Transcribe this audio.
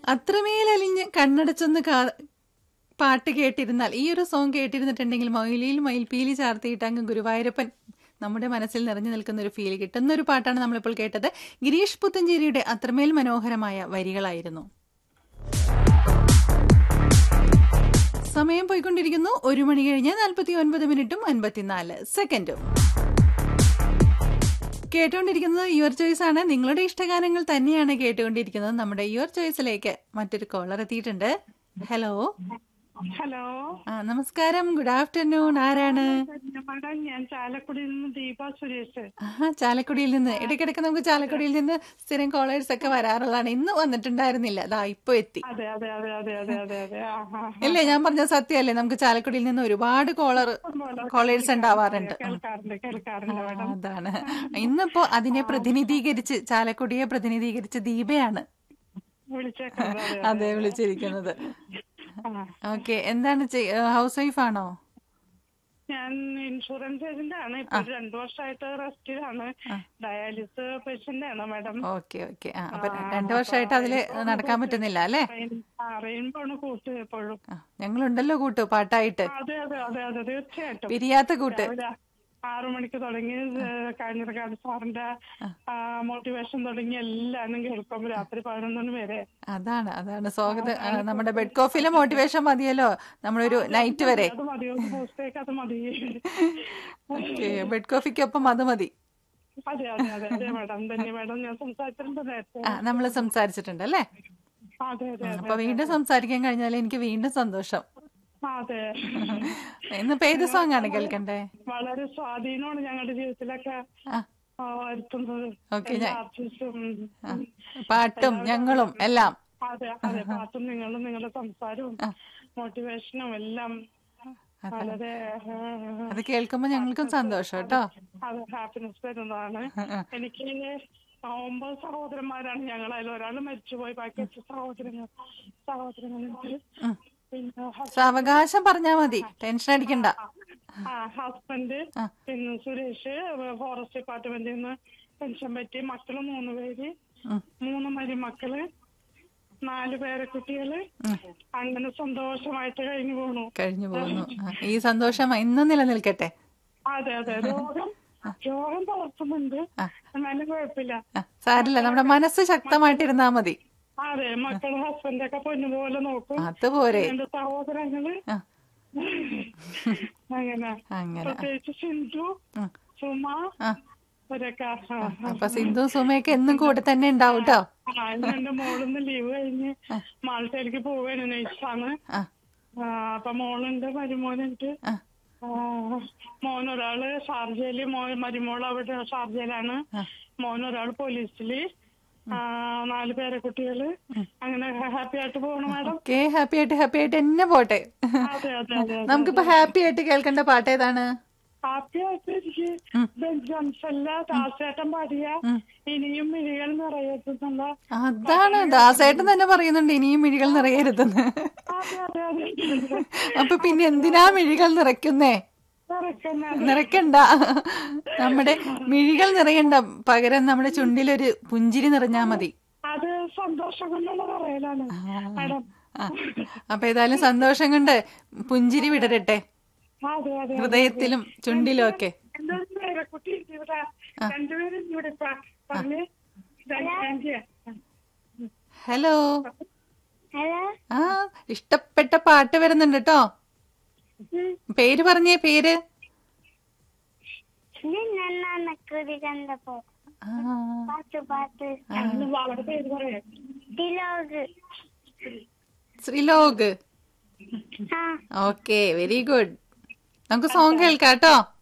അത്രമേൽ അലിഞ്ഞ് കണ്ണടച്ചൊന്ന് കാ- പാട്ട് കേട്ടിരുന്നാൽ ഈ ഒരു സോങ് കേട്ടിരുന്നിട്ടുണ്ടെങ്കിൽ മൊയിലിയിൽ മയിൽപീലി ചാർത്തിയിട്ട് അങ്ങ് ഗുരുവായൂരപ്പൻ നമ്മുടെ മനസ്സിൽ നിറഞ്ഞു നിൽക്കുന്ന ഒരു ഫീൽ കിട്ടുന്ന ഒരു പാട്ടാണ് നമ്മളിപ്പോൾ കേട്ടത് ഗിരീഷ് പുത്തഞ്ചേരിയുടെ അത്രമേൽ മനോഹരമായ വരികളായിരുന്നു സമയം പോയിക്കൊണ്ടിരിക്കുന്നു ഒരു മണി കഴിഞ്ഞ് നാൽപ്പത്തി ഒൻപത് മിനിറ്റും അൻപത്തിനാല് സെക്കൻഡും കേട്ടുകൊണ്ടിരിക്കുന്നത് യുവർ ചോയ്സ് ആണ് നിങ്ങളുടെ ഇഷ്ടഗാനങ്ങൾ തന്നെയാണ് കേട്ടുകൊണ്ടിരിക്കുന്നത് നമ്മുടെ യുവർ ചോയ്സിലേക്ക് മറ്റൊരു കോളർ എത്തിയിട്ടുണ്ട് ഹലോ ഹലോ ആ നമസ്കാരം ഗുഡ് ആഫ്റ്റർനൂൺ ആരാണ് മാഡം ഞാൻ ചാലക്കുടിയിൽ നിന്ന് ദീപ സുരേഷ് ആഹാ ചാലക്കുടിയിൽ നിന്ന് ഇടയ്ക്കിടയ്ക്ക് നമുക്ക് ചാലക്കുടിയിൽ നിന്ന് സ്ഥിരം കോളേഴ്സ് ഒക്കെ വരാറുള്ളതാണ് ഇന്ന് വന്നിട്ടുണ്ടായിരുന്നില്ല അതാ ഇപ്പൊ എത്തി അതെ അതെ അതെ അതെ അതെ അതെ അതെ ആ, ആ, ആ. ഇല്ലേ ഞാൻ പറഞ്ഞ സത്യമല്ലേ നമുക്ക് ചാലക്കുടിയിൽ നിന്ന് ഒരുപാട് കോളർ കോളേഴ്സ് ഉണ്ടാവാറുണ്ട് കേൾക്കാറുണ്ട് കേൾക്കാറുണ്ട് ആ, മാഡം അതാണ് ഇന്നിപ്പോ അതിനെ പ്രതിനിധീകരിച്ച് ചാലക്കുടിയെ പ്രതിനിധീകരിച്ച് ദീപയാണ് വിളിച്ചേക്കാം അതെ, അതെ. അതെ വിളിച്ചിരിക്കുന്നത് ആ. ഓക്കെ എന്താണ് ഹൗസ് വൈഫ് ആണോ ഞാൻ ഇൻഷുറൻസ് ഏജന്റ് ആണ് ഇപ്പൊ ഒരു രണ്ടു വർഷമായിട്ട് റെസ്റ്റിലാണ് ഡയാലിസിസ് പേഷ്യന്റ് ആണ് മാഡം ഓക്കെ ഓക്കെ ആ അപ്പൊ രണ്ടു വർഷമായിട്ട് അതില് നടക്കാൻ പറ്റുന്നില്ല അല്ലേ റെയിൻബോ ആണ് കൂട്ട് എപ്പോഴും ആ, ഞങ്ങളുണ്ടല്ലോ കൂട്ടു പാട്ടായിട്ട് അതെ അതെ അതെ അതെ തീർച്ചയായിട്ടും പിരിയാത്ത കൂട്ട് രാവിലെ ആറു മണിക്ക് തുടങ്ങി കാഞ്ഞിരക്കാട് സാറിന്റെ മോട്ടിവേഷൻ തുടങ്ങി എല്ലാരും കേൾക്കും രാത്രി പതിനൊന്ന് മണി വരെ അതാണ് അതാണ് സ്വാഗതം ആ, നമ്മുടെ ബെഡ് കോഫിയിലെ മോട്ടിവേഷൻ മതിയല്ലോ നമ്മളൊരു നൈറ്റ് വരെ അത് മതി ഒരു ദിവസത്തേക്ക് അത് മതി ഓക്കെ ബെഡ് കോഫിക്കൊപ്പം അത് മതി അതെ അതെ അതെ അതെ മാഡം തന്നെ മാഡം ഞാൻ സംസാരിച്ചിട്ടുണ്ട് നേരത്തെ ആ നമ്മൾ സംസാരിച്ചിട്ടുണ്ട് അല്ലേ അതെ അതെ അതെ അപ്പൊ വീണ്ടും സംസാരിക്കാൻ കഴിഞ്ഞാൽ എനിക്ക് വീണ്ടും സന്തോഷം അതെ ഇന്നിപ്പോ ഏത് സോങ് ആണ് കേൾക്കണ്ടേ വളരെ സ്വാധീനമാണ് ഞങ്ങളുടെ ജീവിതത്തിലൊക്കെ ആ ആ, വരുത്തുന്നത് ഓക്കെ എല്ലാ ഞാൻ ആർട്ടിസ്റ്റും ആ, പാട്ടും ഞങ്ങളും എല്ലാം അതെ അതെ പാട്ടും നിങ്ങളും നിങ്ങളുടെ സംസാരവും മോട്ടിവേഷനും എല്ലാം അതെ. വളരെ ആ, അത് കേൾക്കുമ്പോ ഞങ്ങൾക്കും സന്തോഷം കേട്ടോ അത് ഹാപ്പിനെസ് തരുന്നതാണ് എനിക്ക് ഒമ്പത് സഹോദരന്മാരാണ് ഞങ്ങൾ അതിൽ ഒരാൾ മരിച്ചുപോയി ബാക്കി എട്ട് സഹോദരങ്ങൾ സഹോദരങ്ങളുണ്ട് പിന്നെ ഹസ്- സാവകാശം പറഞ്ഞാ മതി ടെൻഷൻ അടിക്കണ്ട ആ ഹസ്ബൻഡ് പിന്നെ സുരേഷ് ഫോറസ്റ്റ് ഡിപ്പാർട്ട്മെന്റിൽ നിന്ന് പെൻഷൻ പറ്റി മക്കള് മൂന്ന് പേര് ഉം. മൂന്ന് മരുമക്കള് നാല് പേരെ കുട്ടികള് അങ്ങനെ സന്തോഷമായിട്ട് കഴിഞ്ഞു പോണു കഴിഞ്ഞു പോകുന്നു ആ, ഈ സന്തോഷം ഇന്നും നിലനിൽക്കട്ടെ അതെ അതെ രോഗം രോഗം തളർത്തുന്നുണ്ട് എന്നാലും കുഴപ്പമില്ല ആ, സാരില്ല നമ്മുടെ മനസ്സ് ശക്തമായിട്ടിരുന്നാ മതി അതെ മക്കള് ഹസ്ബൻഡൊക്കെ പൊന്നുപോലെ നോക്കും അതുപോരെ എന്റെ സഹോദരങ്ങള് ആ, അങ്ങനെ അങ്ങനെ പ്രത്യേകിച്ച് സിന്ധു ഉം. സുമ ആ, അവരൊക്കെ ആ, ആ. അപ്പൊ സിന്ധു സുമയൊക്കെ എന്നും കൂടെ തന്നെ ഉണ്ടാവും കേട്ടോ ആ, ഇന്ന് എന്റെ മോളിന്ന് ലീവ് കഴിഞ്ഞ് മാൾട്ടയിലേക്ക് പോവാണ് നൈസാണ് ആ അപ്പൊ മോളുണ്ട് മരുമോനുണ്ട് ആ ആ, മോനൊരാള് ഷാർജയില് മോ മരുമോൾ അവിടെ ഷാർജയിലാണ് മോനൊരാള് പോലീസില് ആ, നാല് പേരെ കുട്ടികള് അങ്ങനെ ഹാപ്പി ആയിട്ട് പോകണം മാഡം ഓക്കെ ഹാപ്പി ആയിട്ട് ഹാപ്പി ആയിട്ട് തന്നെ പോട്ടെ അതെ അതെ അതെ നമുക്കിപ്പോ ഹാപ്പി ആയിട്ട് കേൾക്കേണ്ട പാട്ട് ഏതാണ് ഹാപ്പി ആയിട്ട് എനിക്ക് ബെഞ്ചംസല്ല ദാസേട്ടൻ പാടിയ ഇനിയും മിഴികൾ നിറയത്തുന്നുള്ള അതാണ് ദാസേട്ടൻ തന്നെ പറയുന്നുണ്ട് ഇനിയും മിഴികൾ നിറയരുതെന്ന് അതെ അതെ അതെ അപ്പൊ പിന്നെ എന്തിനാ മിഴികൾ നിറയ്ക്കുന്നേ നിറയ്ക്കുന്ന നിറയ്ക്കണ്ട നമ്മുടെ മിഴികൾ നിറയണ്ട പകരം നമ്മുടെ ചുണ്ടിലൊരു പുഞ്ചിരി നിറഞ്ഞാ മതി അത് സന്തോഷം കൊണ്ടുള്ള പറയലാണ് മാഡം ആ, അപ്പൊ ഏതായാലും സന്തോഷം കൊണ്ട് പുഞ്ചിരി വിടരട്ടെ അതെ അതെ ഹൃദയത്തിലും ചുണ്ടിലും ഒക്കെ എന്റെ ഒരു പേരക്കുട്ടി ഉണ്ട് ഇവിടെ രണ്ടുപേരും ഇവിടെ ഇപ്പൊ പറഞ്ഞ് ആന്റിയാ ഹലോ ഹലോ ആ ഇഷ്ടപ്പെട്ട പാട്ട് വരുന്നുണ്ട് കേട്ടോ പേര് പറഞ്ഞേ പേര് നിന്നാണ് കുതി കണ്ടപ്പോ ആ, പാട്ട് പാട്ട് അവളുടെ പേര് പറയാം ദിലോഗ് ശ്രീലോക് ആ ഓക്കെ വെരി ഗുഡ് നമുക്ക് സോങ് കേൾക്കാം കേട്ടോ